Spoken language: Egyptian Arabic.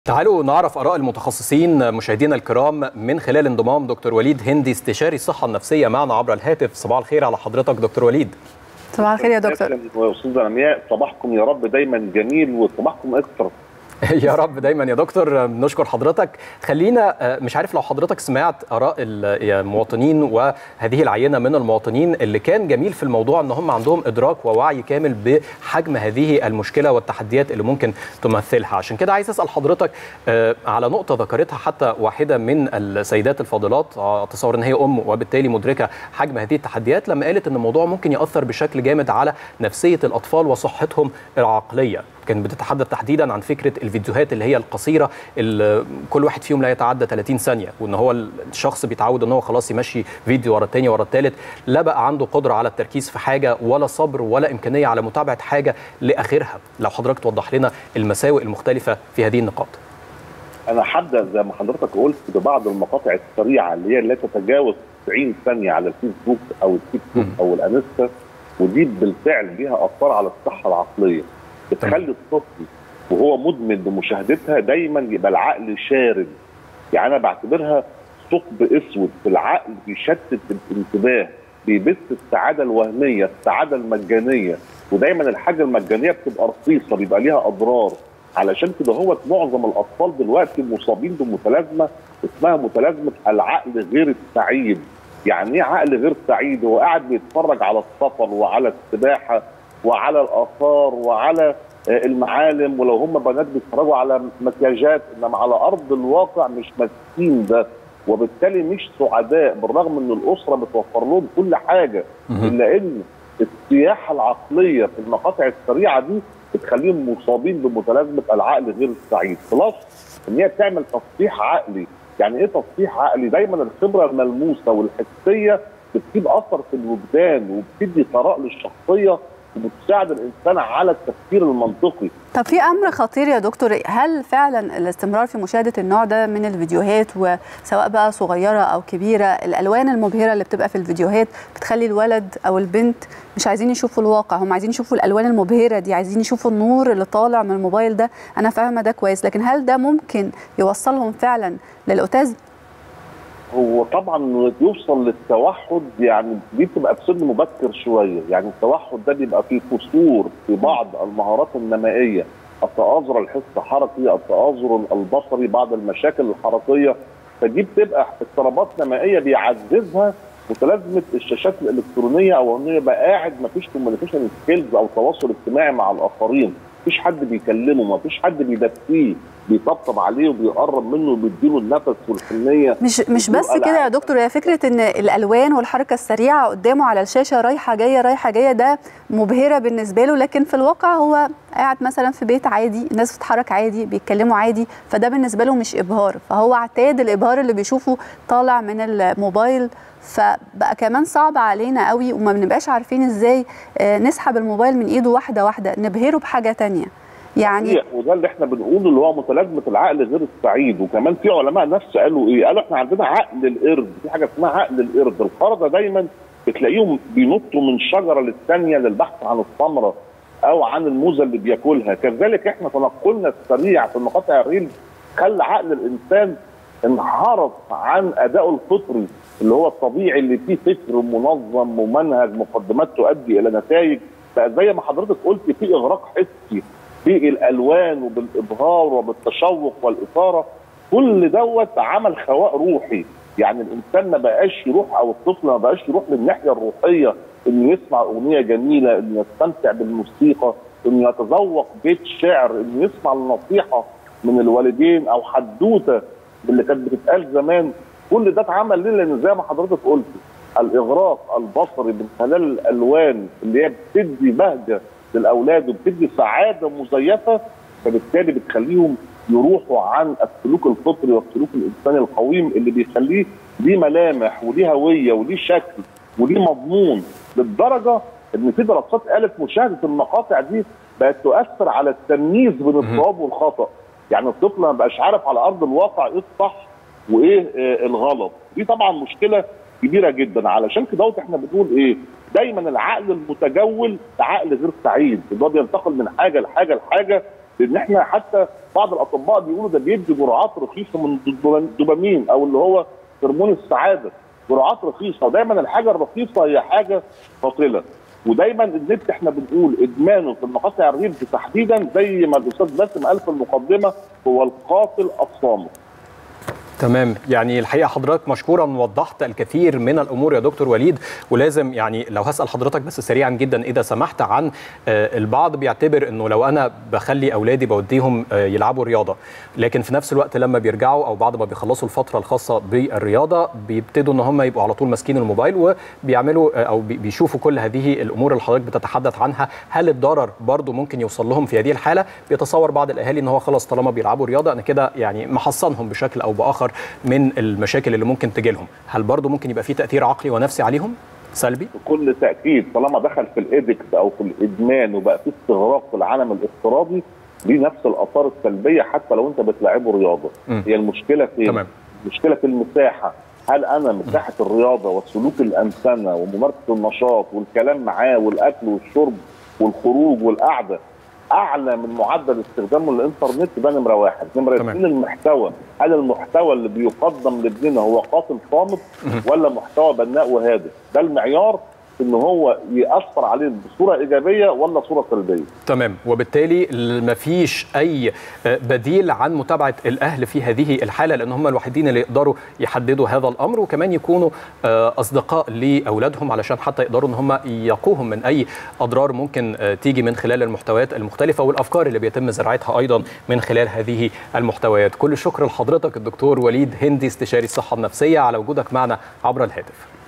تعالوا نعرف آراء المتخصصين مشاهدينا الكرام من خلال انضمام دكتور وليد هندي استشاري الصحة النفسية معنا عبر الهاتف صباح الخير على حضرتك دكتور وليد صباح الخير يا دكتور استاذ رمياء صباحكم يا رب دايما جميل وصباحكم اكثر يا رب دايما يا دكتور نشكر حضرتك خلينا مش عارف لو حضرتك سمعت اراء المواطنين وهذه العينه من المواطنين اللي كان جميل في الموضوع ان هم عندهم ادراك ووعي كامل بحجم هذه المشكله والتحديات اللي ممكن تمثلها عشان كده عايز اسال حضرتك على نقطه ذكرتها حتى واحده من السيدات الفاضلات اتصور ان هي ام وبالتالي مدركه حجم هذه التحديات لما قالت ان الموضوع ممكن ياثر بشكل جامد على نفسيه الاطفال وصحتهم العقليه كانت بتتحدث تحديدا عن فكره الفيديوهات اللي هي القصيره اللي كل واحد فيهم لا يتعدى 30 ثانيه وان هو الشخص بيتعود ان هو خلاص يمشي فيديو ورا الثاني ورا الثالث لا بقى عنده قدره على التركيز في حاجه ولا صبر ولا امكانيه على متابعه حاجه لاخرها لو حضرتك توضح لنا المساوئ المختلفه في هذه النقاط انا هبدا زي ما حضرتك قلت ببعض المقاطع السريعه اللي هي لا تتجاوز 90 ثانيه على الفيسبوك او التيك توك او الانستا ودي بالفعل ليها اثار على الصحه العقليه بتخلي الطفل وهو مدمن بمشاهدتها دايما يبقى العقل شارد يعني انا بعتبرها ثقب اسود في العقل بيشتت الانتباه بيبث السعاده الوهميه السعاده المجانيه ودايما الحاجه المجانيه بتبقى رخيصه بيبقى ليها اضرار علشان كده هو معظم الاطفال دلوقتي مصابين بمتلازمه اسمها متلازمه العقل غير السعيد يعني ايه عقل غير سعيد هو قاعد بيتفرج على السفر وعلى السباحه وعلى الاثار وعلى المعالم ولو هم بنات بيتفرجوا على مكياجات انما على ارض الواقع مش ماسكين ده وبالتالي مش سعداء بالرغم ان الاسره بتوفر لهم كل حاجه الا ان السياحه العقليه في المقاطع السريعه دي بتخليهم مصابين بمتلازمه العقل غير السعيد بلس ان هي بتعمل تصحيح عقلي يعني ايه تصحيح عقلي دايما الخبره الملموسه والحسيه بتسيب اثر في الوجدان وبتدي ثراء للشخصيه وبتساعد الانسان على التفكير المنطقي طب في امر خطير يا دكتور هل فعلا الاستمرار في مشاهده النوع ده من الفيديوهات وسواء بقى صغيره او كبيره الالوان المبهره اللي بتبقى في الفيديوهات بتخلي الولد او البنت مش عايزين يشوفوا الواقع هم عايزين يشوفوا الالوان المبهره دي عايزين يشوفوا النور اللي طالع من الموبايل ده انا فاهمه ده كويس لكن هل ده ممكن يوصلهم فعلا للاوتاز هو طبعا يوصل للتوحد يعني دي بتبقى في سن مبكر شويه يعني التوحد ده بيبقى فيه قصور في بعض المهارات النمائيه التآزر الحس الحركي التآزر البصري بعض المشاكل الحركيه فدي بتبقى اضطرابات نمائيه بيعززها متلازمه الشاشات الالكترونيه او انه يبقى قاعد ما فيش كوميونيكيشن سكيلز او تواصل اجتماعي مع الاخرين مفيش حد بيكلمه مفيش حد بيدفيه بيطبطب عليه وبيقرب منه وبيديله النفس والحنيه مش مش بس كده يا دكتور هي فكره ان الالوان والحركه السريعه قدامه على الشاشه رايحه جايه رايحه جايه ده مبهره بالنسبه له لكن في الواقع هو قاعد مثلا في بيت عادي الناس بتتحرك عادي بيتكلموا عادي فده بالنسبه له مش ابهار فهو اعتاد الابهار اللي بيشوفه طالع من الموبايل فبقى كمان صعب علينا قوي وما بنبقاش عارفين ازاي نسحب الموبايل من ايده واحده واحده نبهره بحاجه تانية يعني وده اللي احنا بنقوله اللي هو متلازمه العقل غير السعيد وكمان في علماء نفس قالوا ايه؟ قالوا احنا عندنا عقل القرد في حاجه اسمها عقل القرد القرده دايما بتلاقيهم بينطوا من شجره للثانيه للبحث عن الثمره او عن الموزه اللي بياكلها كذلك احنا تنقلنا السريع في مقاطع الريل خلى عقل الانسان انحرف عن ادائه الفطري اللي هو الطبيعي اللي فيه فكر منظم ممنهج مقدمات تؤدي الى نتائج بقى زي ما حضرتك قلت في اغراق حسي في الالوان وبالابهار وبالتشوق والاثاره كل دوت عمل خواء روحي يعني الانسان ما بقاش يروح او الطفل ما بقاش يروح للناحيه الروحيه انه يسمع اغنيه جميله انه يستمتع بالموسيقى انه يتذوق بيت شعر انه يسمع النصيحه من الوالدين او حدوته اللي كانت بتتقال زمان كل ده اتعمل ليه؟ لان زي ما حضرتك قلت الاغراق البصري من خلال الالوان اللي هي بتدي بهجه للاولاد وبتدي سعاده مزيفه فبالتالي بتخليهم يروحوا عن السلوك الفطري والسلوك الانساني القويم اللي بيخليه ليه ملامح وليه هويه وليه شكل وليه مضمون للدرجه ان في دراسات قالت مشاهده المقاطع دي بقت تؤثر على التمييز بين الصواب والخطا يعني الطفل ما بقاش عارف على ارض الواقع ايه الصح وايه آه الغلط دي طبعا مشكله كبيره جدا علشان كده احنا بنقول ايه دايما العقل المتجول عقل غير سعيد اللي هو بينتقل من حاجه لحاجه لحاجه لان احنا حتى بعض الاطباء بيقولوا ده بيدي جرعات رخيصه من الدوبامين او اللي هو هرمون السعاده جرعات رخيصه ودايما الحاجه الرخيصه هي حاجه قاتله ودايما النت احنا بنقول ادمانه في المقاطع الريف تحديدا زي ما الاستاذ باسم قال في المقدمه هو القاتل الصامت تمام يعني الحقيقه حضرتك مشكورا وضحت الكثير من الامور يا دكتور وليد ولازم يعني لو هسال حضرتك بس سريعا جدا اذا سمحت عن البعض بيعتبر انه لو انا بخلي اولادي بوديهم يلعبوا رياضه لكن في نفس الوقت لما بيرجعوا او بعد ما بيخلصوا الفتره الخاصه بالرياضه بيبتدوا ان هم يبقوا على طول ماسكين الموبايل وبيعملوا او بيشوفوا كل هذه الامور اللي حضرتك بتتحدث عنها هل الضرر برضو ممكن يوصل لهم في هذه الحاله بيتصور بعض الاهالي ان هو خلاص طالما بيلعبوا رياضه انا كده يعني محصنهم بشكل او باخر من المشاكل اللي ممكن تجي لهم هل برضو ممكن يبقى في تاثير عقلي ونفسي عليهم سلبي بكل تاكيد طالما دخل في الادكت او في الادمان وبقى في استغراق في العالم الافتراضي دي نفس الاثار السلبيه حتى لو انت بتلعبه رياضه م. هي المشكله في تمام. المشكله في المساحه هل انا مساحه الرياضه والسلوك الامثله وممارسه النشاط والكلام معاه والاكل والشرب والخروج والقعده اعلى من معدل استخدامه للانترنت ده نمره واحد، نمره تمام. اثنين المحتوى، هل المحتوى اللي بيقدم لابننا هو قاتل صامت ولا محتوى بناء وهادف؟ ده المعيار ان هو ياثر عليه بصوره ايجابيه ولا صوره سلبيه. تمام وبالتالي مفيش اي بديل عن متابعه الاهل في هذه الحاله لان هم الوحيدين اللي يقدروا يحددوا هذا الامر وكمان يكونوا اصدقاء لاولادهم علشان حتى يقدروا ان هم يقوهم من اي اضرار ممكن تيجي من خلال المحتويات المختلفه والافكار اللي بيتم زراعتها ايضا من خلال هذه المحتويات كل الشكر لحضرتك الدكتور وليد هندي استشاري الصحه النفسيه على وجودك معنا عبر الهاتف